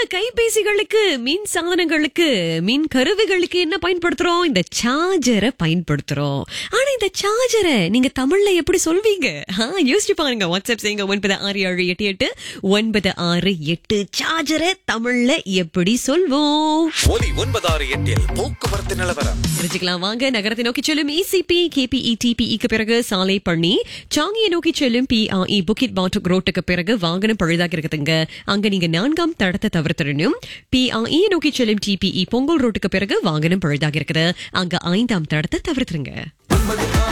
கைபேசிகளுக்கு மின் சாதனங்களுக்கு மின் கருவிகளுக்கு என்ன பயன்படுத்துறோம் இந்த சார்ஜரை பயன்படுத்துறோம் ஆனா இந்த சார்ஜரை நீங்க தமிழ்ல எப்படி சொல்வீங்க ஆ, யோசிச்சு பாருங்க வாட்ஸ்அப் செய்யுங்க ஒன்பது ஆறு ஏழு எட்டு எட்டு ஒன்பது ஆறு எட்டு சார்ஜரை தமிழ்ல எப்படி சொல்வோம் ஒலி ஒன்பதாறு எட்டில் போக்குவரத்து நிலவரம் தெரிஞ்சுக்கலாம் வாங்க நகரத்தை நோக்கி செல்லும் இசிபி கேபிஇ டிபிஇக்கு பிறகு சாலை பண்ணி சாங்கியை நோக்கி செல்லும் பிஆஇ புக்கிட் பாட்டுக் ரோட்டுக்கு பிறகு வாகனம் பழுதாக இருக்குதுங்க அங்க நீங்க நான்காம் தடத்தை தவிர்த்திடணும் பிஆஇ நோக்கி செல்லும் டிபிஇ பொங்கல் ரோட்டுக்கு பிறகு வாகனம் பழுதாக இருக்குது அங்க ஐந்தாம் தடத்தை தவிர்த்துருங்க